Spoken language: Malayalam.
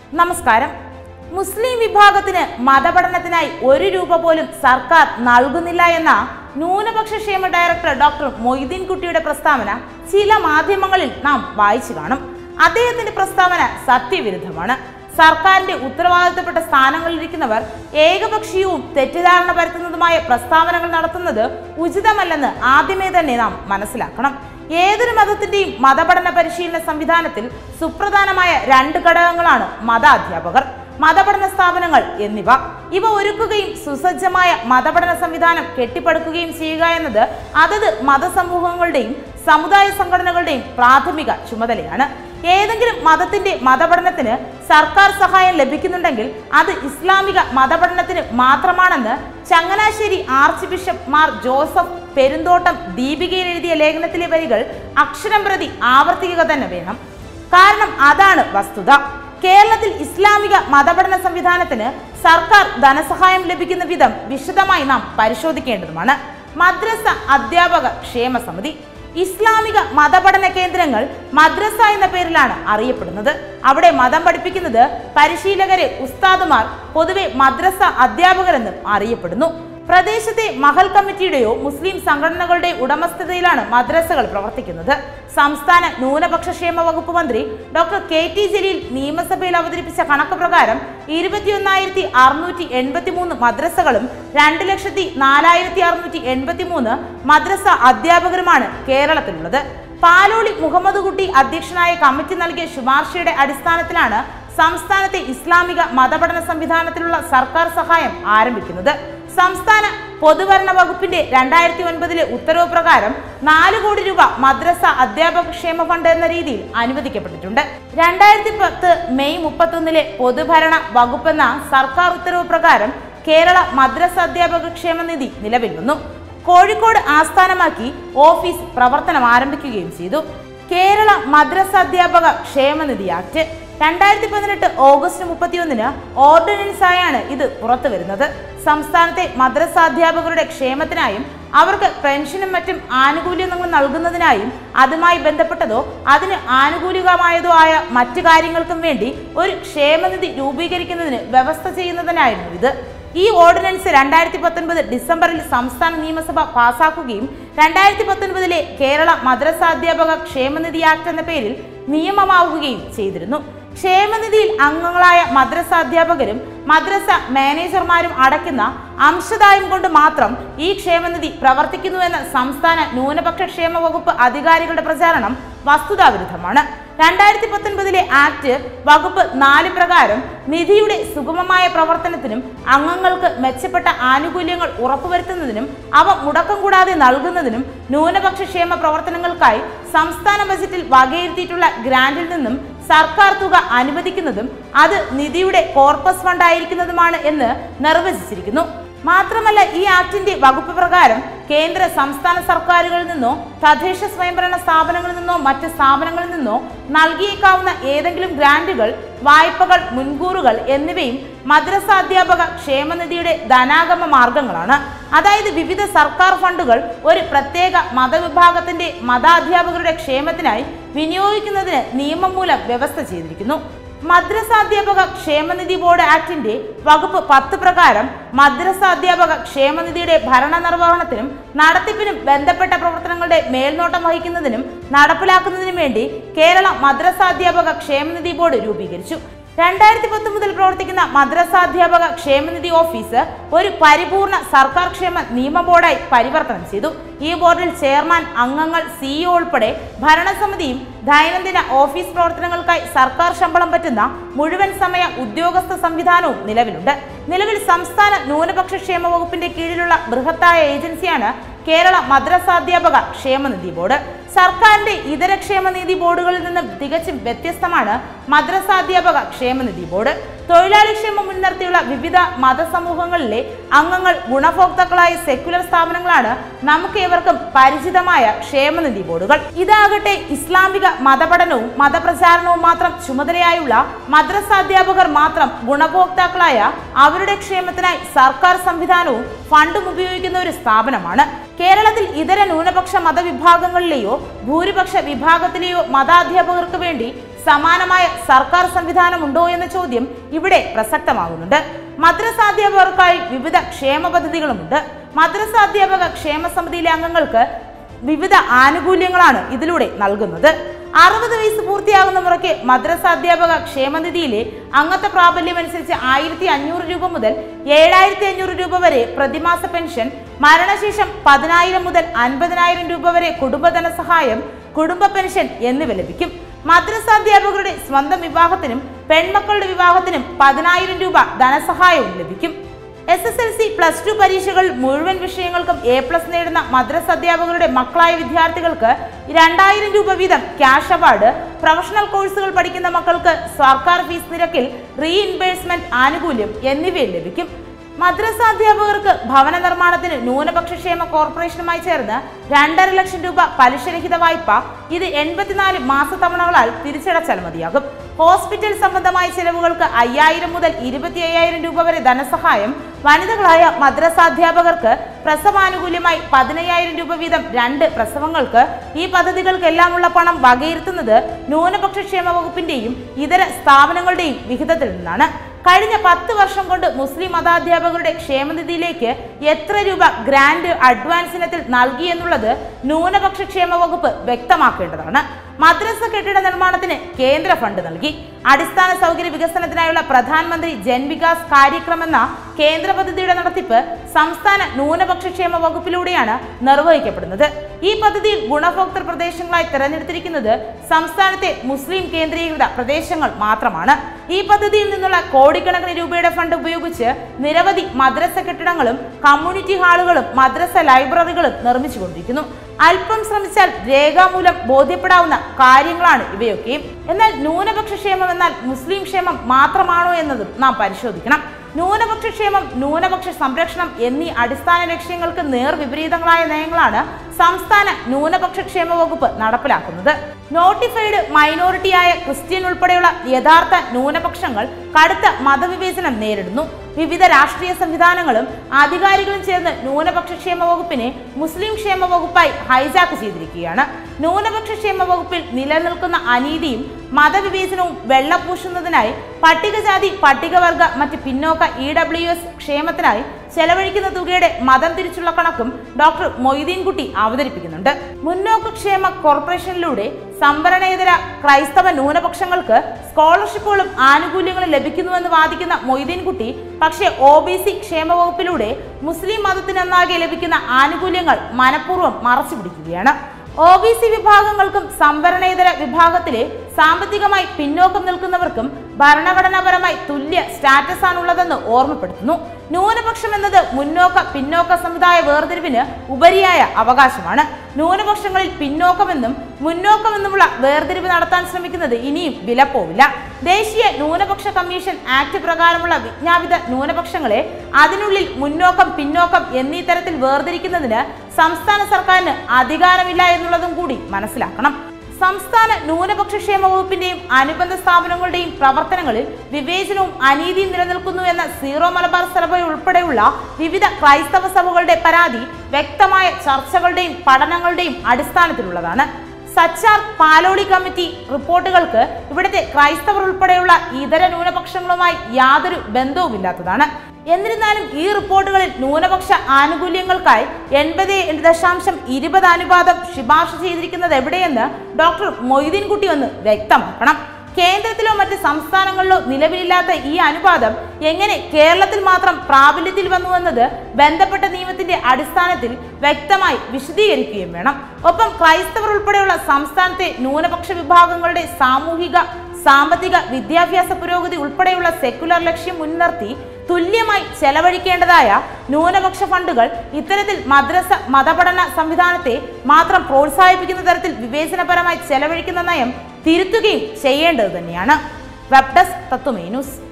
നമസ്കാരം മുസ്ലിം വിഭാഗത്തിന് മതപഠനത്തിനായി ഒരു രൂപ പോലും സർക്കാർ നൽകുന്നില്ല എന്ന ന്യൂനപക്ഷ ക്ഷേമ ഡയറക്ടർ ഡോക്ടർ മൊയ്തീൻ കുട്ടിയുടെ പ്രസ്താവന ചില മാധ്യമങ്ങളിൽ നാം വായിച്ചു കാണും അദ്ദേഹത്തിന്റെ പ്രസ്താവന സത്യവിരുദ്ധമാണ് സർക്കാരിന്റെ ഉത്തരവാദിത്തപ്പെട്ട സ്ഥാനങ്ങളിലിരിക്കുന്നവർ ഏകപക്ഷീയവും തെറ്റിദ്ധാരണ പരത്തുന്നതുമായ പ്രസ്താവനകൾ നടത്തുന്നത് ഉചിതമല്ലെന്ന് ആദ്യമേ തന്നെ നാം മനസ്സിലാക്കണം ഏതൊരു മതത്തിന്റെയും മതപഠന പരിശീലന സംവിധാനത്തിൽ സുപ്രധാനമായ രണ്ട് ഘടകങ്ങളാണ് മതാധ്യാപകർ മതപഠന സ്ഥാപനങ്ങൾ എന്നിവ ഇവ ഒരുക്കുകയും സുസജ്ജമായ മതപഠന സംവിധാനം കെട്ടിപ്പടുക്കുകയും ചെയ്യുക എന്നത് അതത് മതസമൂഹങ്ങളുടെയും സമുദായ സംഘടനകളുടെയും പ്രാഥമിക ചുമതലയാണ് ഏതെങ്കിലും മതത്തിന്റെ മതപഠനത്തിന് സർക്കാർ സഹായം ലഭിക്കുന്നുണ്ടെങ്കിൽ അത് ഇസ്ലാമിക മതപഠനത്തിന് മാത്രമാണെന്ന് Changanassery archbishop Mar Joseph Perumthottam ദീപികയിൽ എഴുതിയ ലേഖനത്തിലെ വരികൾ അക്ഷരം പ്രതി ആവർത്തിക്കുക തന്നെ വേണം കാരണം അതാണ് വസ്തുത കേരളത്തിൽ ഇസ്ലാമിക മതപഠന സംവിധാനത്തിന് സർക്കാർ ധനസഹായം ലഭിക്കുന്ന വിധം വിശദമായി നാം പരിശോധിക്കേണ്ടതുമാണ് മദ്രസ അധ്യാപക ക്ഷേമ സമിതി ഇസ്ലാമിക മതപഠന കേന്ദ്രങ്ങൾ മദ്രസ എന്ന പേരിലാണ് അറിയപ്പെടുന്നത് അവിടെ മതം പഠിപ്പിക്കുന്നത് പരിശീലകരെ ഉസ്താദുമാർ പൊതുവെ മദ്രസ അധ്യാപകരെന്നും അറിയപ്പെടുന്നു പ്രദേശത്തെ മഹൽ കമ്മിറ്റിയുടെയോ മുസ്ലിം സംഘടനകളുടെ ഉടമസ്ഥതയിലാണ് മദ്രസകൾ പ്രവർത്തിക്കുന്നത് സംസ്ഥാന ന്യൂനപക്ഷ ക്ഷേമ വകുപ്പ് മന്ത്രി ഡോക്ടർ കെ ടി ജലീൽ നിയമസഭയിൽ അവതരിപ്പിച്ച കണക്ക് പ്രകാരം ഇരുപത്തിയൊന്നായിരത്തി അറുന്നൂറ്റി എൺപത്തി മൂന്ന് മദ്രസകളും രണ്ട് ലക്ഷത്തി നാലായിരത്തി അറുന്നൂറ്റി എൺപത്തി മൂന്ന് മദ്രസ അധ്യാപകരുമാണ് കേരളത്തിലുള്ളത് പാലോളി മുഹമ്മദ് കുട്ടി അധ്യക്ഷനായ കമ്മിറ്റി നൽകിയ ശുപാർശയുടെ അടിസ്ഥാനത്തിലാണ് സംസ്ഥാനത്തെ ഇസ്ലാമിക മതപഠന സംവിധാനത്തിലുള്ള സർക്കാർ സഹായം ആരംഭിക്കുന്നത് സംസ്ഥാന പൊതുഭരണ വകുപ്പിന്റെ രണ്ടായിരത്തി ഒൻപതിലെ ഉത്തരവ് പ്രകാരം നാല് കോടി രൂപ മദ്രസ അധ്യാപക ക്ഷേമ ഫണ്ട് എന്ന രീതിയിൽ അനുവദിക്കപ്പെട്ടിട്ടുണ്ട് രണ്ടായിരത്തി പത്ത് മെയ് മുപ്പത്തൊന്നിലെ പൊതുഭരണ വകുപ്പെന്ന സർക്കാർ ഉത്തരവ് പ്രകാരം കേരള മദ്രസ അധ്യാപക ക്ഷേമ നിധി നിലവിൽ വന്നു കോഴിക്കോട് ആസ്ഥാനമാക്കി ഓഫീസ് പ്രവർത്തനം ആരംഭിക്കുകയും ചെയ്തു കേരള മദ്രസ അധ്യാപക ക്ഷേമനിധി ആക്ട് രണ്ടായിരത്തി പതിനെട്ട് ഓഗസ്റ്റ് മുപ്പത്തിയൊന്നിന് ഓർഡിനൻസ് ആയാണ് ഇത് പുറത്തു വരുന്നത് സംസ്ഥാനത്തെ മദ്രസ അധ്യാപകരുടെ ക്ഷേമത്തിനായും അവർക്ക് പെൻഷനും മറ്റും ആനുകൂല്യങ്ങൾ നൽകുന്നതിനായും അതുമായി ബന്ധപ്പെട്ടതോ അതിന് ആനുകൂലികമായതോ ആയ മറ്റു കാര്യങ്ങൾക്കും വേണ്ടി ഒരു ക്ഷേമനിധി രൂപീകരിക്കുന്നതിന് വ്യവസ്ഥ ചെയ്യുന്നതിനായിരുന്നു ഇത് ഈ ഓർഡിനൻസ് രണ്ടായിരത്തി പത്തൊൻപത് ഡിസംബറിൽ സംസ്ഥാന നിയമസഭ പാസാക്കുകയും രണ്ടായിരത്തി പത്തൊൻപതിലെ കേരള മദ്രസ അധ്യാപക ക്ഷേമനിധി ആക്ട് എന്ന പേരിൽ നിയമമാവുകയും ചെയ്തിരുന്നു ക്ഷേമനിധിയിൽ അംഗങ്ങളായ മദ്രസ അധ്യാപകരും മദ്രസ മാനേജർമാരും അടയ്ക്കുന്ന അംശദായം കൊണ്ട് മാത്രം ഈ ക്ഷേമനിധി പ്രവർത്തിക്കുന്നുവെന്ന സംസ്ഥാന ന്യൂനപക്ഷ ക്ഷേമ വകുപ്പ് അധികാരികളുടെ പ്രചാരണം വസ്തുതാവിരുദ്ധമാണ് രണ്ടായിരത്തി പത്തൊൻപതിലെ ആക്ട് വകുപ്പ് നാല് പ്രകാരം നിധിയുടെ സുഗമമായ പ്രവർത്തനത്തിനും അംഗങ്ങൾക്ക് മെച്ചപ്പെട്ട ആനുകൂല്യങ്ങൾ ഉറപ്പുവരുത്തുന്നതിനും അവ മുടക്കം കൂടാതെ നൽകുന്നതിനും ന്യൂനപക്ഷ ക്ഷേമ പ്രവർത്തനങ്ങൾക്കായി സംസ്ഥാന ബജറ്റിൽ വകയിരുത്തിയിട്ടുള്ള ഗ്രാന്റിൽ നിന്നും സർക്കാർ തുക അനുവദിക്കുന്നതും അത് നിധിയുടെ കോർപ്പസ് ഫണ്ടായിരിക്കുന്നതുമാണ് എന്ന് നിർവചിച്ചിരിക്കുന്നു മാത്രമല്ല ഈ ആക്ടിന്റെ വകുപ്പ് പ്രകാരം കേന്ദ്ര സംസ്ഥാന സർക്കാരുകളിൽ നിന്നോ തദ്ദേശ സ്വയംഭരണ സ്ഥാപനങ്ങളിൽ നിന്നോ മറ്റ് സ്ഥാപനങ്ങളിൽ നിന്നോ നൽകിയേക്കാവുന്ന ഏതെങ്കിലും ഗ്രാന്റുകൾ വായ്പകൾ മുൻകൂറുകൾ എന്നിവയും മദ്രസ അധ്യാപക ക്ഷേമനിധിയുടെ ധനാഗമ മാർഗങ്ങളാണ് അതായത് വിവിധ സർക്കാർ ഫണ്ടുകൾ ഒരു പ്രത്യേക മതവിഭാഗത്തിന്റെ മതാധ്യാപകരുടെ ക്ഷേമത്തിനായി വിനിയോഗിക്കുന്നതിന് നിയമം മൂലം വ്യവസ്ഥ ചെയ്തിരിക്കുന്നു മദ്രസ അധ്യാപക ക്ഷേമനിധി ബോർഡ് ആക്ടിന്റെ വകുപ്പ് പത്ത് പ്രകാരം മദ്രസ അധ്യാപക ക്ഷേമനിധിയുടെ ഭരണ നിർവഹണത്തിനും നടത്തിപ്പിനും ബന്ധപ്പെട്ട പ്രവർത്തനങ്ങളുടെ മേൽനോട്ടം വഹിക്കുന്നതിനും നടപ്പിലാക്കുന്നതിനും വേണ്ടി കേരള മദ്രസ അധ്യാപക ക്ഷേമനിധി ബോർഡ് രൂപീകരിച്ചു രണ്ടായിരത്തി പത്ത് മുതൽ പ്രവർത്തിക്കുന്ന മദ്രസ അധ്യാപക ക്ഷേമനിധി ഓഫീസ് ഒരു പരിപൂർണ സർക്കാർ ക്ഷേമ നിയമ ബോർഡായി പരിവർത്തനം ചെയ്തു ഈ ബോർഡിൽ ചെയർമാൻ അംഗങ്ങൾ സിഇഒ ഉൾപ്പെടെ ഭരണസമിതിയും ദൈനംദിന ഓഫീസ് പ്രവർത്തനങ്ങൾക്കായി സർക്കാർ ശമ്പളം പറ്റുന്ന മുഴുവൻ സമയ ഉദ്യോഗസ്ഥ സംവിധാനവും നിലവിലുണ്ട് നിലവിൽ സംസ്ഥാന ന്യൂനപക്ഷ ക്ഷേമ വകുപ്പിന്റെ കീഴിലുള്ള ബൃഹത്തായ ഏജൻസിയാണ് കേരള മദ്രസാധ്യാപക ക്ഷേമനിധി ബോർഡ് സർക്കാരിന്റെ ഇതര ക്ഷേമനിധി ബോർഡുകളിൽ നിന്നും തികച്ചും വ്യത്യസ്തമാണ് മദ്രസാധ്യാപക ക്ഷേമനിധി ബോർഡ് തൊഴിലാളി ക്ഷേമം മുൻനിർത്തിയുള്ള വിവിധ മതസമൂഹങ്ങളിലെ അംഗങ്ങൾ ഗുണഭോക്താക്കളായ സെക്യുലർ സ്ഥാപനങ്ങളാണ് നമുക്ക് ഏവർക്കും പരിചിതമായ ക്ഷേമനിധി ബോർഡുകൾ ഇതാകട്ടെ ഇസ്ലാമിക മതപഠനവും മതപ്രചാരണവും മാത്രം ചുമതലയായുള്ള മദ്രസാധ്യാപകർ മാത്രം ഗുണഭോക്താക്കളായ അവരുടെ ക്ഷേമത്തിനായി സർക്കാർ സംവിധാനവും ഫണ്ടും ഉപയോഗിക്കുന്ന ഒരു സ്ഥാപനമാണ് കേരളത്തിൽ ഇതര ന്യൂനപക്ഷ മതവിഭാഗങ്ങളിലെയോ ഭൂരിപക്ഷ വിഭാഗത്തിലെയോ മതാധ്യാപകർക്ക് വേണ്ടി സമാനമായ സർക്കാർ സംവിധാനം ഉണ്ടോ എന്ന ചോദ്യം ഇവിടെ പ്രസക്തമാകുന്നുണ്ട് മദ്രസാധ്യാപകർക്കായി വിവിധ ക്ഷേമ പദ്ധതികളുമുണ്ട് മദ്രസാധ്യാപക ക്ഷേമ സമിതിയിലെ അംഗങ്ങൾക്ക് വിവിധ ആനുകൂല്യങ്ങളാണ് ഇതിലൂടെ നൽകുന്നത് അറുപത് വയസ്സ് പൂർത്തിയാകുന്ന മുറയ്ക്ക് മദ്രസ അധ്യാപക ക്ഷേമനിധിയിലെ അംഗത്വ പ്രാബല്യം അനുസരിച്ച് ആയിരത്തി അഞ്ഞൂറ് രൂപ മുതൽ ഏഴായിരത്തി അഞ്ഞൂറ് രൂപ വരെ പ്രതിമാസ പെൻഷൻ മരണശേഷം പതിനായിരം മുതൽ അൻപതിനായിരം രൂപ വരെ കുടുംബധന സഹായം കുടുംബ പെൻഷൻ എന്നിവ ലഭിക്കും മദ്രസ അധ്യാപകരുടെ സ്വന്തം വിവാഹത്തിനും പെൺമക്കളുടെ വിവാഹത്തിനും പതിനായിരം രൂപ ധനസഹായവും ലഭിക്കും S S L C plus two പരീക്ഷകൾ മുഴുവൻ വിഷയങ്ങൾക്കും എ പ്ലസ് നേടുന്ന മദ്രസ അധ്യാപകരുടെ മക്കളായ വിദ്യാർത്ഥികൾക്ക് രണ്ടായിരം രൂപ വീതം ക്യാഷ് അവാർഡ് പ്രൊഫഷണൽ കോഴ്സുകൾ പഠിക്കുന്ന മക്കൾക്ക് സർക്കാർ ഫീസ് നിരക്കിൽ റീഇൻബേഴ്സ്മെന്റ് ആനുകൂല്യം എന്നിവയും ലഭിക്കും മദ്രസ അധ്യാപകർക്ക് ഭവന നിർമ്മാണത്തിന് ന്യൂനപക്ഷ ക്ഷേമ കോർപ്പറേഷനുമായി ചേർന്ന് രണ്ടര ലക്ഷം രൂപ പലിശരഹിത വായ്പ ഇത് എൺപത്തിനാല് മാസത്തവണകളാൽ തിരിച്ചടച്ചാൽ മതിയാകും ഹോസ്പിറ്റൽ സംബന്ധമായ ചെലവുകൾക്ക് അയ്യായിരം മുതൽ ഇരുപത്തി അയ്യായിരം രൂപ വരെ ധനസഹായം വനിതകളായ മദ്രസാധ്യാപകർക്ക് പ്രസവാനുകൂല്യമായി പതിനയ്യായിരം രൂപ വീതം രണ്ട് പ്രസവങ്ങൾക്ക് ഈ പദ്ധതികൾക്കെല്ലാമുള്ള പണം വകയിരുത്തുന്നത് ന്യൂനപക്ഷ ക്ഷേമ വകുപ്പിന്റെയും ഇതര സ്ഥാപനങ്ങളുടെയും വിഹിതത്തിൽ നിന്നാണ് കഴിഞ്ഞ പത്ത് വർഷം കൊണ്ട് മുസ്ലിം മതാധ്യാപകരുടെ ക്ഷേമനിധിയിലേക്ക് എത്ര രൂപ ഗ്രാന്റ് അഡ്വാൻസ് ഇനത്തിൽ നൽകി എന്നുള്ളത് ന്യൂനപക്ഷ ക്ഷേമ വകുപ്പ് വ്യക്തമാക്കേണ്ടതാണ് മദ്രസ കെട്ടിട നിർമ്മാണത്തിന് കേന്ദ്ര ഫണ്ട് നൽകി അടിസ്ഥാന സൗകര്യ വികസനത്തിനായുള്ള പ്രധാനമന്ത്രി ജൻ വികാസ് കാര്യക്രം എന്ന കേന്ദ്ര പദ്ധതിയുടെ നടത്തിപ്പ് സംസ്ഥാന ന്യൂനപക്ഷ ക്ഷേമ വകുപ്പിലൂടെയാണ് നിർവഹിക്കപ്പെടുന്നത് ഈ പദ്ധതിയിൽ ഗുണഭോക്തൃ പ്രദേശങ്ങളായി തിരഞ്ഞെടുത്തിരിക്കുന്നത് സംസ്ഥാനത്തെ മുസ്ലിം കേന്ദ്രീകൃത പ്രദേശങ്ങൾ മാത്രമാണ് ഈ പദ്ധതിയിൽ നിന്നുള്ള കോടിക്കണക്കിന് രൂപയുടെ ഫണ്ട് ഉപയോഗിച്ച് നിരവധി മദ്രസ കെട്ടിടങ്ങളും കമ്മ്യൂണിറ്റി ഹാളുകളും മദ്രസ ലൈബ്രറികളും നിർമ്മിച്ചുകൊണ്ടിരിക്കുന്നു അല്പം ശ്രമിച്ചാൽ രേഖാമൂലം ബോധ്യപ്പെടാവുന്ന കാര്യങ്ങളാണ് ഇവയൊക്കെയും എന്നാൽ ന്യൂനപക്ഷ ക്ഷേമം എന്നാൽ മുസ്ലിം ക്ഷേമം മാത്രമാണോ എന്നതും നാം പരിശോധിക്കണം ന്യൂനപക്ഷ ക്ഷേമം ന്യൂനപക്ഷ സംരക്ഷണം എന്നീ അടിസ്ഥാന ലക്ഷ്യങ്ങൾക്ക് നേർവിപരീതങ്ങളായ നയങ്ങളാണ് സംസ്ഥാന ന്യൂനപക്ഷ ക്ഷേമ വകുപ്പ് നടപ്പിലാക്കുന്നത് നോട്ടിഫൈഡ് മൈനോറിറ്റിയായ ക്രിസ്ത്യൻ ഉൾപ്പെടെയുള്ള യഥാർത്ഥ ന്യൂനപക്ഷങ്ങൾ കടുത്ത മതവിവേചനം നേരിടുന്നു വിവിധ രാഷ്ട്രീയ സംവിധാനങ്ങളും അധികാരികളും ചേർന്ന് ന്യൂനപക്ഷ ക്ഷേമ വകുപ്പിനെ മുസ്ലിം ക്ഷേമ വകുപ്പായി ഹൈജാക്ക് ചെയ്തിരിക്കുകയാണ് ന്യൂനപക്ഷ ക്ഷേമ വകുപ്പിൽ നിലനിൽക്കുന്ന അനീതിയും മതവിവേചനവും വെള്ളപൂശുന്നതിനായി പട്ടികജാതി പട്ടികവർഗ മറ്റ് പിന്നോക്ക ഇ ഡബ്ല്യു എസ് ക്ഷേമത്തിനായി ചെലവഴിക്കുന്ന തുകയുടെ മതം തിരിച്ചുള്ള കണക്കും ഡോക്ടർ മൊയ്തീൻകുട്ടി അവതരിപ്പിക്കുന്നുണ്ട് മുന്നോക്ക ക്ഷേമ കോർപ്പറേഷനിലൂടെ സംവരണേതര ക്രൈസ്തവ ന്യൂനപക്ഷങ്ങൾക്ക് സ്കോളർഷിപ്പുകളും ആനുകൂല്യങ്ങളും ലഭിക്കുന്നുവെന്ന് വാദിക്കുന്ന മൊയ്തീൻകുട്ടി പക്ഷേ ഒ ബി സി ക്ഷേമ വകുപ്പിലൂടെ മുസ്ലിം മതത്തിനൊന്നാകെ ലഭിക്കുന്ന ആനുകൂല്യങ്ങൾ മനഃപൂർവ്വം മറച്ചുപിടിക്കുകയാണ് ഒ ബി സി വിഭാഗങ്ങൾക്കും സംവരണേതര വിഭാഗത്തിലെ സാമ്പത്തികമായി പിന്നോക്കം നിൽക്കുന്നവർക്കും ഭരണഘടനാപരമായി തുല്യ സ്റ്റാറ്റസ് ആണുള്ളതെന്ന് ഓർമ്മപ്പെടുത്തുന്നു ന്യൂനപക്ഷം എന്നത് മുന്നോക്ക പിന്നോക്ക സമുദായ വേർതിരിവിന് ഉപരിയായ അവകാശമാണ് ന്യൂനപക്ഷങ്ങളിൽ പിന്നോക്കമെന്നും മുന്നോക്കമെന്നുമുള്ള വേർതിരിവ് നടത്താൻ ശ്രമിക്കുന്നത് ഇനിയും വിലപ്പോവില്ല ദേശീയ ന്യൂനപക്ഷ കമ്മീഷൻ ആക്ട് പ്രകാരമുള്ള വിജ്ഞാപിത ന്യൂനപക്ഷങ്ങളെ അതിനുള്ളിൽ മുന്നോക്കം പിന്നോക്കം എന്നീ തരത്തിൽ വേർതിരിക്കുന്നതിന് സംസ്ഥാന സർക്കാരിന് അധികാരമില്ല എന്നുള്ളതും കൂടി മനസ്സിലാക്കണം സംസ്ഥാന ന്യൂനപക്ഷ ക്ഷേമ വകുപ്പിന്റെയും അനുബന്ധ സ്ഥാപനങ്ങളുടെയും പ്രവർത്തനങ്ങളിൽ വിവേചനവും അനീതിയും നിലനിൽക്കുന്നു എന്ന സീറോ മലബാർ സഭ ഉൾപ്പെടെയുള്ള വിവിധ ക്രൈസ്തവ സഭകളുടെ പരാതി വ്യക്തമായ ചർച്ചകളുടെയും പഠനങ്ങളുടെയും അടിസ്ഥാനത്തിലുള്ളതാണ് സച്ചാർ പാലോളി കമ്മിറ്റി റിപ്പോർട്ടുകൾക്ക് ഇവിടുത്തെ ക്രൈസ്തവർ ഉൾപ്പെടെയുള്ള ഇതര ന്യൂനപക്ഷങ്ങളുമായി യാതൊരു ബന്ധവുമില്ലാത്തതാണ് എന്നിരുന്നാലും ഈ റിപ്പോർട്ടുകളിൽ ന്യൂനപക്ഷ ആനുകൂല്യങ്ങൾക്കായി എൺപത് ദശാംശം ഇരുപത് അനുപാതം ശുപാർശ ചെയ്തിരിക്കുന്നത് എവിടെയെന്ന് ഡോക്ടർ മൊയ്തീൻകുട്ടി ഒന്ന് വ്യക്തമാക്കണം കേന്ദ്രത്തിലോ മറ്റ് സംസ്ഥാനങ്ങളിലോ നിലവിലില്ലാത്ത ഈ അനുപാതം എങ്ങനെ കേരളത്തിൽ മാത്രം പ്രാബല്യത്തിൽ വന്നുവെന്നത് ബന്ധപ്പെട്ട നിയമത്തിന്റെ അടിസ്ഥാനത്തിൽ വ്യക്തമായി വിശദീകരിക്കുകയും വേണം ഒപ്പം ക്രൈസ്തവർ ഉൾപ്പെടെയുള്ള സംസ്ഥാനത്തെ ന്യൂനപക്ഷ വിഭാഗങ്ങളുടെ സാമൂഹിക സാമ്പത്തിക വിദ്യാഭ്യാസ പുരോഗതി ഉൾപ്പെടെയുള്ള സെക്കുലർ ലക്ഷ്യം മുൻനിർത്തി തുല്യമായി ചെലവഴിക്കേണ്ടതായ ന്യൂനപക്ഷ ഫണ്ടുകൾ ഇത്തരത്തിൽ മദ്രസ മതപഠന സംവിധാനത്തെ മാത്രം പ്രോത്സാഹിപ്പിക്കുന്ന തരത്തിൽ വിവേചനപരമായി ചെലവഴിക്കുന്ന നയം തിരുത്തുകയും ചെയ്യേണ്ടത് തന്നെയാണ് വെബ് ഡെസ്ക് തത്വമേ ന്യൂസ്